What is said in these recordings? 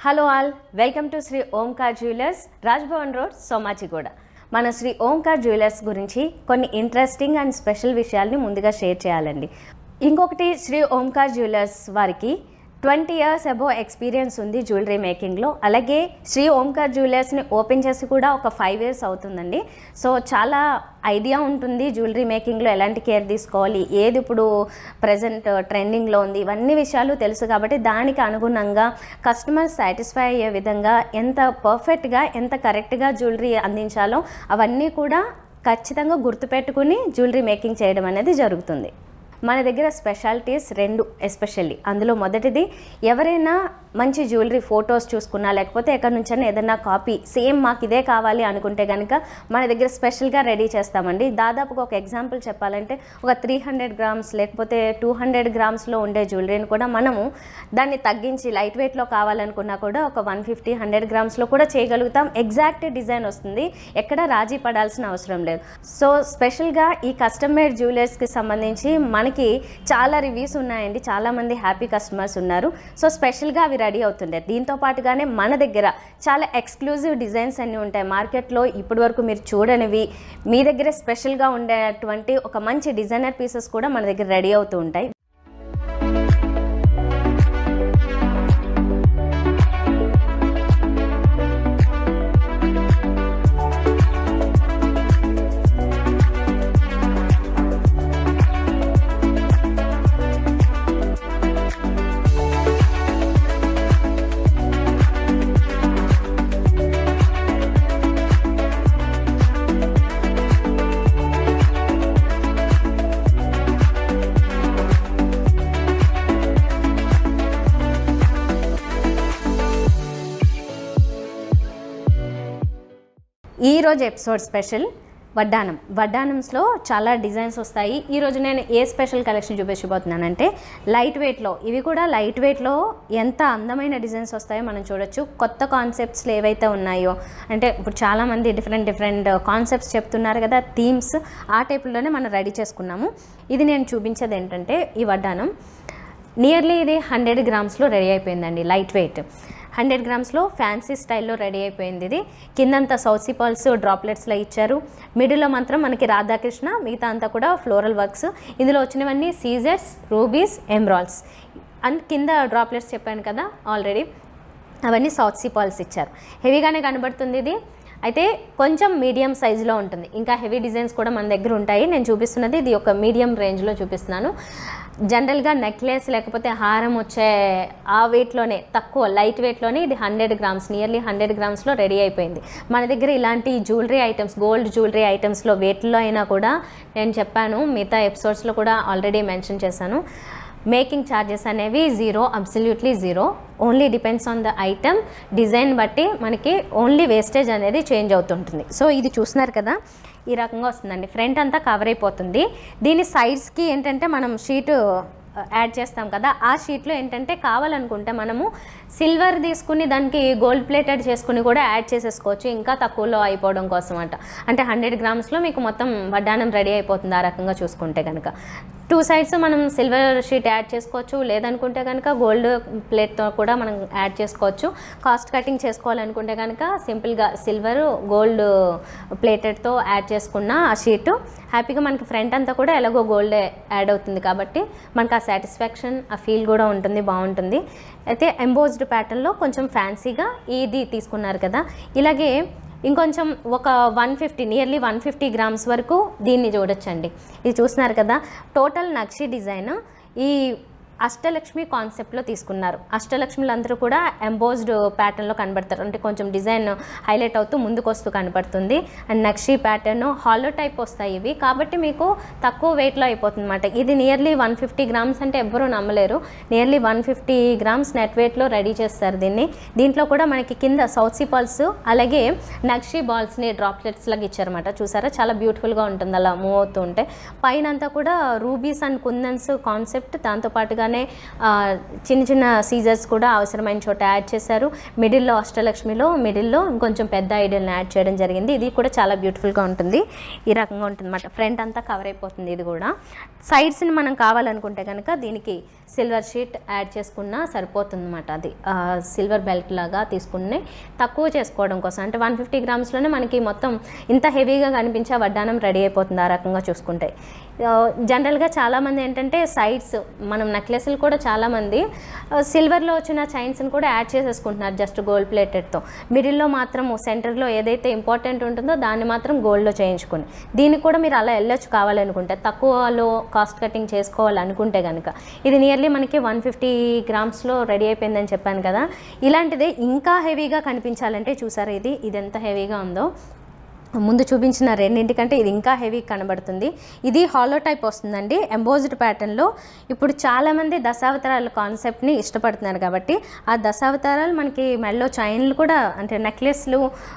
hello all welcome to Shri Omkar jewellers Rajbhavan road Somajiguda మన Shri Omkar jewellers గురించి కొన్ని ఇంట్రెస్టింగ్ అండ్ స్పెషల్ విషయాల్ని ముందుగా షేర్ చేయాలండి ఇంకొకటి శ్రీ ఓంకార్ జ్యువెలర్స్ వారికి ట్వంటీ ఇయర్స్ అబో ఎక్స్పీరియన్స్ ఉంది జ్యువెలరీ మేకింగ్లో అలాగే శ్రీ ఓంకార్ జ్యువెలర్స్ని ఓపెన్ చేసి కూడా ఒక ఫైవ్ ఇయర్స్ అవుతుందండి సో చాలా ఐడియా ఉంటుంది జ్యువెలరీ మేకింగ్లో ఎలాంటి కేర్ తీసుకోవాలి ఏది ఇప్పుడు ప్రజెంట్ ట్రెండింగ్లో ఉంది ఇవన్నీ విషయాలు తెలుసు కాబట్టి దానికి అనుగుణంగా కస్టమర్ సాటిస్ఫై అయ్యే విధంగా ఎంత పర్ఫెక్ట్గా ఎంత కరెక్ట్గా జ్యువెలరీ అందించాలో అవన్నీ కూడా ఖచ్చితంగా గుర్తుపెట్టుకుని జ్యువెలరీ మేకింగ్ చేయడం అనేది జరుగుతుంది మన దగ్గర స్పెషాలిటీస్ రెండు ఎస్పెషల్లీ అందులో మొదటిది ఎవరైనా మంచి జ్యువెలరీ ఫొటోస్ చూసుకున్నా లేకపోతే ఎక్కడి నుంచైనా ఏదైనా కాపీ సేమ్ మాకు ఇదే కావాలి అనుకుంటే కనుక మన దగ్గర స్పెషల్గా రెడీ చేస్తామండి దాదాపుగా ఒక ఎగ్జాంపుల్ చెప్పాలంటే ఒక త్రీ హండ్రెడ్ గ్రామ్స్ లేకపోతే టూ హండ్రెడ్ గ్రామ్స్లో ఉండే జ్యువెలరీని కూడా మనము దాన్ని తగ్గించి లైట్ వెయిట్లో కావాలనుకున్నా కూడా ఒక వన్ ఫిఫ్టీ హండ్రెడ్ గ్రామ్స్లో కూడా చేయగలుగుతాం ఎగ్జాక్ట్ డిజైన్ వస్తుంది ఎక్కడ రాజీ పడాల్సిన అవసరం లేదు సో స్పెషల్గా ఈ కస్టమ్ మేడ్ జ్యువెలర్స్కి సంబంధించి మనకి చాలా రివ్యూస్ ఉన్నాయండి చాలామంది హ్యాపీ కస్టమర్స్ ఉన్నారు సో స్పెషల్గా అవి రెడీ అవుతుండే దీంతో పాటుగానే మన దగ్గర చాలా ఎక్స్క్లూజివ్ డిజైన్స్ అన్నీ ఉంటాయి మార్కెట్లో ఇప్పటి వరకు మీరు చూడనివి మీ దగ్గర స్పెషల్గా ఉండేటువంటి ఒక మంచి డిజైనర్ పీసెస్ కూడా మన దగ్గర రెడీ అవుతూ ఉంటాయి ఈ రోజు ఎపిసోడ్ స్పెషల్ వడ్డానం వడ్డానంస్లో చాలా డిజైన్స్ వస్తాయి ఈరోజు నేను ఏ స్పెషల్ కలెక్షన్ చూపించబోతున్నానంటే లైట్ వెయిట్లో ఇవి కూడా లైట్ వెయిట్లో ఎంత అందమైన డిజైన్స్ వస్తాయో మనం చూడొచ్చు కొత్త కాన్సెప్ట్స్లో ఏవైతే ఉన్నాయో అంటే ఇప్పుడు చాలామంది డిఫరెంట్ డిఫరెంట్ కాన్సెప్ట్స్ చెప్తున్నారు కదా థీమ్స్ ఆ టైప్లోనే మనం రెడీ చేసుకున్నాము ఇది నేను చూపించేది ఏంటంటే ఈ వడ్డానం నియర్లీ ఇది హండ్రెడ్ గ్రామ్స్లో రెడీ అయిపోయిందండి లైట్ వెయిట్ హండ్రెడ్ గ్రామ్స్లో ఫ్యాన్సీ స్టైల్లో రెడీ అయిపోయింది ఇది కిందంతా సౌసీ పల్స్ డ్రాప్లెట్స్లో ఇచ్చారు మిడిల్లో మాత్రం మనకి రాధాకృష్ణ మిగతా అంతా కూడా ఫ్లోరల్ వర్క్స్ ఇందులో వచ్చినవన్నీ సీజర్స్ రూబీస్ ఎమ్రాల్స్ అండ్ కింద డ్రాప్లెట్స్ చెప్పాను కదా ఆల్రెడీ అవన్నీ సౌత్ సీ పాల్స్ ఇచ్చారు హెవీగానే కనబడుతుంది ఇది అయితే కొంచెం మీడియం సైజులో ఉంటుంది ఇంకా హెవీ డిజైన్స్ కూడా మన దగ్గర ఉంటాయి నేను చూపిస్తున్నది ఇది ఒక మీడియం రేంజ్లో చూపిస్తున్నాను జనరల్గా నెక్లెస్ లేకపోతే హారం వచ్చే ఆ వెయిట్లోనే తక్కువ లైట్ వెయిట్లోనే ఇది హండ్రెడ్ గ్రామ్స్ నియర్లీ హండ్రెడ్ గ్రామ్స్లో రెడీ అయిపోయింది మన దగ్గర ఇలాంటి జ్యువెలరీ ఐటమ్స్ గోల్డ్ జ్యువెలరీ ఐటమ్స్లో వెయిట్లో అయినా కూడా నేను చెప్పాను మిగతా ఎపిసోడ్స్లో కూడా ఆల్రెడీ మెన్షన్ చేశాను మేకింగ్ ఛార్జెస్ అనేవి zero absolutely zero only depends on the item design బట్టి మనకి ఓన్లీ వేస్టేజ్ అనేది చేంజ్ అవుతుంటుంది సో ఇది చూస్తున్నారు కదా ఈ రకంగా వస్తుందండి ఫ్రంట్ అంతా కవర్ అయిపోతుంది దీని సైడ్స్కి ఏంటంటే మనం షీటు యాడ్ చేస్తాం కదా ఆ షీట్లో ఏంటంటే కావాలనుకుంటే మనము సిల్వర్ తీసుకుని దానికి గోల్డ్ ప్లేటెడ్ చేసుకుని కూడా యాడ్ చేసేసుకోవచ్చు ఇంకా తక్కువలో అయిపోవడం కోసం అంట అంటే హండ్రెడ్ గ్రామ్స్లో మీకు మొత్తం వడ్డానం రెడీ అయిపోతుంది ఆ రకంగా చూసుకుంటే కనుక టూ సైడ్స్ మనం సిల్వర్ షీట్ యాడ్ చేసుకోవచ్చు లేదనుకుంటే కనుక గోల్డ్ ప్లేట్తో కూడా మనం యాడ్ చేసుకోవచ్చు కాస్ట్ కటింగ్ చేసుకోవాలనుకుంటే కనుక సింపుల్గా సిల్వర్ గోల్డ్ ప్లేటెడ్తో యాడ్ చేసుకున్న ఆ షీటు హ్యాపీగా మనకి ఫ్రంట్ అంతా కూడా ఎలాగో గోల్డ్ యాడ్ అవుతుంది కాబట్టి మనకు ఆ సాటిస్ఫాక్షన్ ఆ ఫీల్ కూడా ఉంటుంది బాగుంటుంది అయితే ఎంబోజ్డ్ ప్యాటర్న్లో కొంచెం ఫ్యాన్సీగా ఇది తీసుకున్నారు కదా ఇలాగే ఇంకొంచెం ఒక one fifty nearly one fifty grams వరకు దీన్ని చూడొచ్చండి ఇది చూస్తున్నారు కదా టోటల్ నక్షి డిజైన్ ఈ అష్టలక్ష్మి కాన్సెప్ట్లో తీసుకున్నారు అష్టలక్ష్మిలు అందరూ కూడా ఎంబోజ్డ్ ప్యాటర్న్లో కనబడతారు అంటే కొంచెం డిజైన్ హైలైట్ అవుతూ ముందుకు వస్తూ కనబడుతుంది అండ్ నక్షి ప్యాటర్న్ హాలో టైప్ వస్తాయి ఇవి కాబట్టి మీకు తక్కువ వెయిట్లో అయిపోతుంది అనమాట ఇది నియర్లీ వన్ ఫిఫ్టీ గ్రామ్స్ అంటే ఎవ్వరూ నమ్మలేరు nearly one fifty grams net వెయిట్లో రెడీ చేస్తారు దీన్ని దీంట్లో కూడా మనకి కింద సౌత్సీ పల్స్ అలాగే నక్షి బాల్స్ని డ్రాప్లెట్స్ లాగా ఇచ్చారన్నమాట చూసారా చాలా బ్యూటిఫుల్గా ఉంటుంది అలా మూవ్ అవుతూ ఉంటే పైన అంతా కూడా రూబీస్ అండ్ కుందన్స్ కాన్సెప్ట్ దాంతోపాటుగా సింపుల్గానే ఆ, చిన్న చిన్న సీజర్స్ కూడా అవసరమైన చోట యాడ్ చేశారు మిడిల్లో అష్టలక్ష్మిలో మిడిల్లో ఇంకొంచెం పెద్ద ఐడియల్ని యాడ్ చేయడం జరిగింది ఇది కూడా చాలా బ్యూటిఫుల్గా ఉంటుంది ఈ రకంగా ఉంటుంది అనమాట ఫ్రంట్ అంతా కవర్ అయిపోతుంది ఇది కూడా సైడ్స్ని మనం కావాలనుకుంటే కనుక దీనికి సిల్వర్ షీట్ యాడ్ చేసుకున్నా సరిపోతుంది అనమాట అది సిల్వర్ బెల్ట్ లాగా తీసుకుని తక్కువ చేసుకోవడం కోసం అంటే వన్ ఫిఫ్టీ గ్రామ్స్లోనే మనకి మొత్తం ఇంత హెవీగా కనిపించే వడ్డానం రెడీ అయిపోతుంది ఆ రకంగా చూసుకుంటే ఆ, జనరల్గా చాలామంది ఏంటంటే సైడ్స్ మనం నెక్లెస్లు కూడా చాలామంది ఆ, సిల్వర్లో వచ్చిన చైన్స్ని కూడా యాడ్ చేసేసుకుంటున్నారు జస్ట్ గోల్డ్ ప్లేటెడ్తో మిడిల్లో మాత్రం సెంటర్లో ఏదైతే ఇంపార్టెంట్ ఉంటుందో దాన్ని మాత్రం గోల్డ్లో చేయించుకొని దీనికి కూడా మీరు అలా వెళ్ళొచ్చు కావాలనుకుంటే తక్కువలో కాస్ట్ కటింగ్ చేసుకోవాలనుకుంటే కనుక ఇది నియర్లీ మనకి వన్ ఫిఫ్టీ గ్రామ్స్లో రెడీ అయిపోయిందని చెప్పాను కదా ఇలాంటిదే ఇంకా హెవీగా కనిపించాలంటే చూసారా ఇది ఇది ఎంత హెవీగా ఉందో ముందు చూపించిన రెండింటికంటే ఇది ఇంకా హెవీ కనబడుతుంది ఇది హాలో టైప్ వస్తుందండి ఎంబోజ్డ్ ప్యాటర్న్లో ఇప్పుడు చాలామంది దశావతారాల కాన్సెప్ట్ని ఇష్టపడుతున్నారు కాబట్టి ఆ దశావతారాలు మనకి మెడలో చైన్లు కూడా అంటే నెక్లెస్లు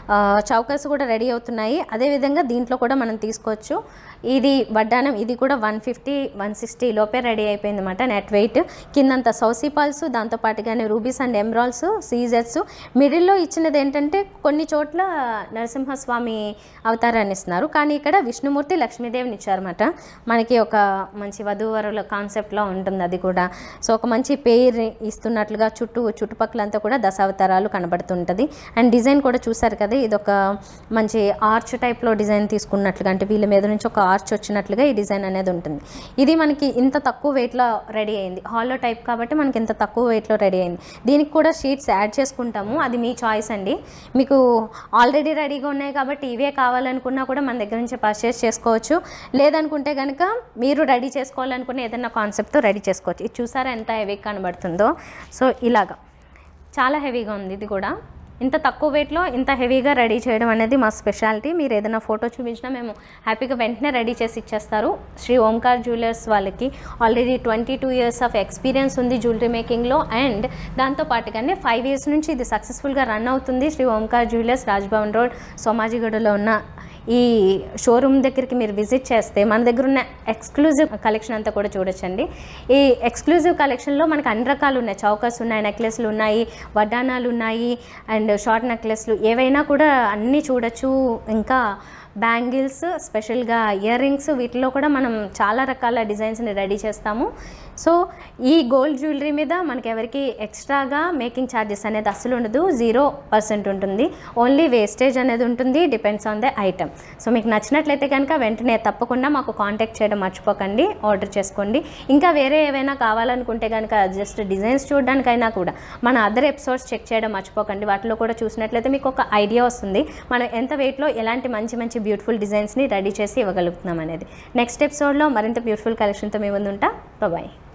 చౌకస్ కూడా రెడీ అవుతున్నాయి అదేవిధంగా దీంట్లో కూడా మనం తీసుకోవచ్చు ఇది వడ్డానం ఇది కూడా వన్ ఫిఫ్టీ వన్ సిక్స్టీ లోపే రెడీ అయిపోయింది అనమాట నెట్ వెయిట్ కిందంత సౌసీ పాల్స్ దాంతోపాటుగానే రూబీస్ అండ్ ఎమ్రాల్స్ సీజర్స్ మిడిల్లో ఇచ్చినది ఏంటంటే కొన్ని చోట్ల నరసింహస్వామి అవతారాన్ని ఇస్తున్నారు కానీ ఇక్కడ విష్ణుమూర్తి లక్ష్మీదేవిని ఇచ్చారన్నమాట మనకి ఒక మంచి వధూవరుల కాన్సెప్ట్లో ఉంటుంది అది కూడా సో ఒక మంచి పేరు ఇస్తున్నట్లుగా చుట్టూ చుట్టుపక్కలంతా కూడా దశావతారాలు కనబడుతుంటుంది అండ్ డిజైన్ కూడా చూసారు కదా ఇది ఒక మంచి ఆర్చ్ టైప్లో డిజైన్ తీసుకున్నట్లుగా అంటే వీళ్ళ మీద నుంచి ఒక ఆర్చ్ వచ్చినట్లుగా ఈ డిజైన్ అనేది ఉంటుంది ఇది మనకి ఇంత తక్కువ వెయిట్లో రెడీ అయింది హాల్లో టైప్ కాబట్టి మనకి ఇంత తక్కువ వెయిట్లో రెడీ అయింది దీనికి కూడా షీట్స్ యాడ్ చేసుకుంటాము అది మీ చాయిస్ అండి మీకు ఆల్రెడీ రెడీగా ఉన్నాయి కాబట్టి ఇవే కావాలనుకున్నా కూడా మన దగ్గర నుంచి పర్చేస్ చేసుకోవచ్చు లేదనుకుంటే కనుక మీరు రెడీ చేసుకోవాలనుకున్న ఏదైనా కాన్సెప్ట్తో రెడీ చేసుకోవచ్చు ఇది చూసారా ఎంత హెవీ కనబడుతుందో సో ఇలాగా చాలా హెవీగా ఉంది ఇది కూడా ఇంత తక్కువ వెయిట్లో ఇంత హెవీగా రెడీ చేయడం అనేది మా స్పెషాలిటీ మీరు ఏదైనా ఫోటో చూపించినా మేము హ్యాపీగా వెంటనే రెడీ చేసి ఇచ్చేస్తారు శ్రీ ఓంకార్ జ్యువెలర్స్ వాళ్ళకి already twenty two years of experience ఉంది జ్యువెలరీ మేకింగ్లో అండ్ దాంతో పాటుగానే ఫైవ్ ఇయర్స్ నుంచి ఇది సక్సెస్ఫుల్గా రన్ అవుతుంది శ్రీ ఓంకార్ జ్యువెలర్స్ రాజ్భవన్ రోడ్ సోమాజిగూడలో ఉన్న ఈ షోరూమ్ దగ్గరికి మీరు విజిట్ చేస్తే మన దగ్గర ఉన్న ఎక్స్క్లూజివ్ కలెక్షన్ అంతా కూడా చూడొచ్చండి ఈ ఎక్స్క్లూజివ్ కలెక్షన్లో మనకు అన్ని రకాలు ఉన్నాయి చౌకస్ ఉన్నాయి నెక్లెస్లు ఉన్నాయి వడ్డానాలు ఉన్నాయి అండ్ షార్ట్ నెక్లెస్లు ఏవైనా కూడా అన్నీ చూడొచ్చు ఇంకా బ్యాంగిల్స్ స్పెషల్గా ఇయర్ రింగ్స్ వీటిలో కూడా మనం చాలా రకాల డిజైన్స్ని రెడీ చేస్తాము సో ఈ గోల్డ్ జ్యువెలరీ మీద మనకి ఎవరికి ఎక్స్ట్రాగా మేకింగ్ ఛార్జెస్ అనేది అస్సలు ఉండదు జీరో పర్సెంట్ ఉంటుంది ఓన్లీ వేస్టేజ్ అనేది ఉంటుంది depends on the item so మీకు నచ్చినట్లయితే కనుక వెంటనే తప్పకుండా మాకు కాంటాక్ట్ చేయడం మర్చిపోకండి ఆర్డర్ చేసుకోండి ఇంకా వేరే ఏవైనా కావాలనుకుంటే కనుక జస్ట్ డిజైన్స్ చూడడానికైనా కూడా మన అదర్ ఎపిసోడ్స్ చెక్ చేయడం మర్చిపోకండి వాటిలో కూడా చూసినట్లయితే మీకు ఒక ఐడియా వస్తుంది మనం ఎంత వెయిట్లో ఎలాంటి మంచి మంచి బ్యూటిఫుల్ డిజైన్స్ని రెడీ చేసి ఇవ్వగలుగుతున్నాం అనేది నెక్స్ట్ ఎపిసోడ్లో మరింత బ్యూటిఫుల్ కలెక్షన్తో మీ ముందు ఉంటా బాయ్